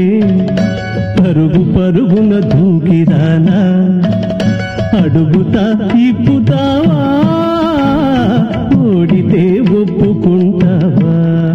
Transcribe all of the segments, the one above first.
పరుగు పరుగున దూకిరానా అడుగుతా ఇప్పుతావా ఓడితే ఒప్పుకుంటావా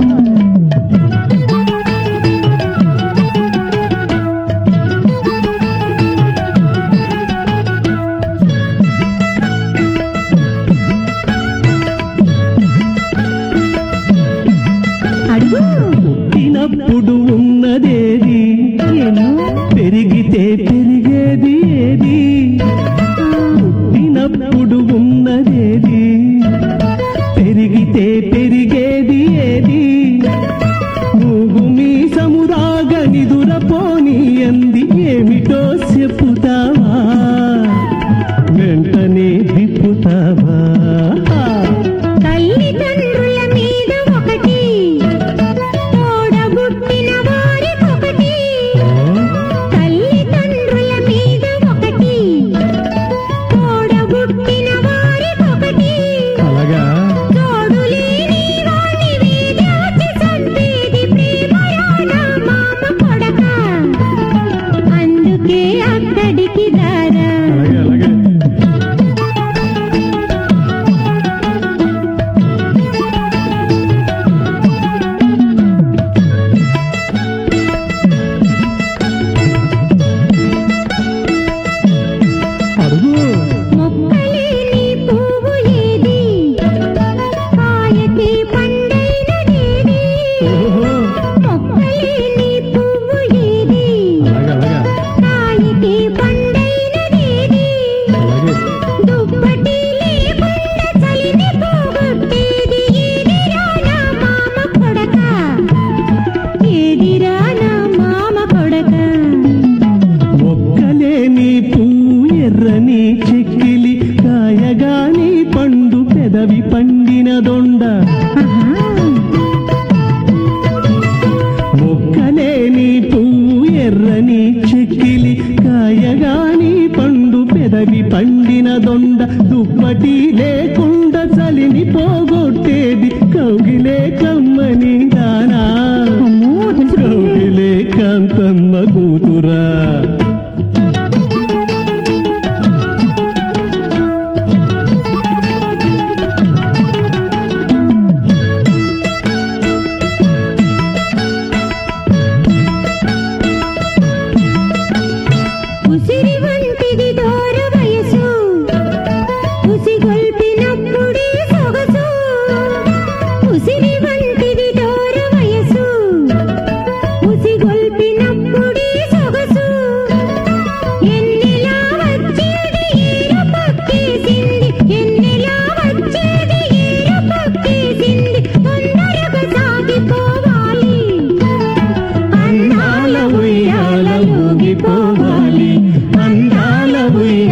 అడుగు పుట్టినప్పుడు ఉన్నదేది ఏమో పెరిగితే పెరిగేది ఏది పుట్టినప్పుడు ఉన్నదేది పెరిగితే పెరిగేది ఏది నువ్వు మీ సముదాగ నిదురపోని అంది ఏమిటో చెప్పుతావా వెంటనే విప్పుతావా తల్లిదండ్రుల మీద ఒకటి తోడబుట్టిన వారికొకటి తల్లిదండ్రుల మీద ఒకటి తోడబుట్టిన వారికొకటి అలాగా తోడులేని వాణ్ణి వేదాచి చంపేది ప్రేమరా నా మామ కొడక అందుకే అక్కడికి దారా అలాగే అలాగే అడుగు మొక్కలేని పువ్వు ఏది కాయకి పండైనదేది ఓహో మొక్కలేని పువ్వు ఏది అలాగే అలాగా కాయకి పండైనదేది అలాగే దుప్పటి లేకుండా చలిని పోగొట్టేది ఏదిరా నా మామ కొడక ఏదిరా నా మామ కొడక ఒక్కలేని పువ్వు ఎర్రని చెక్కిలి కాయగాని పండు పెదవి పండిన దొండ ఒక్కలేని పువ్వు ఎర్రని చెక్కిలి కాయగాని పండు పెదవి పండిన దొండ దుప్పటి లేకుండా చలిని పోగొట్టేది కౌగిలే కమ్మని దానా అమ్మో తెలుసు కౌగిలే కాంతమ్మ కూతురా ఉసిరి వంటిది దూర వయసు ఉసిగొల్పినప్పుడే సొగసు ఉసిరి వంటిది దూర వయసు ఉసిగొల్పినప్పుడే సొగసు ఎన్నెలా వచ్చేది ఏర పక్కేసింది ఎన్నెలా వచ్చేది ఏర పక్కేసింది తొందరగా సాగిపోవాలి అందాల ఉయ్యాల ఊగిపోవాలి అందాల ఉయ్యాల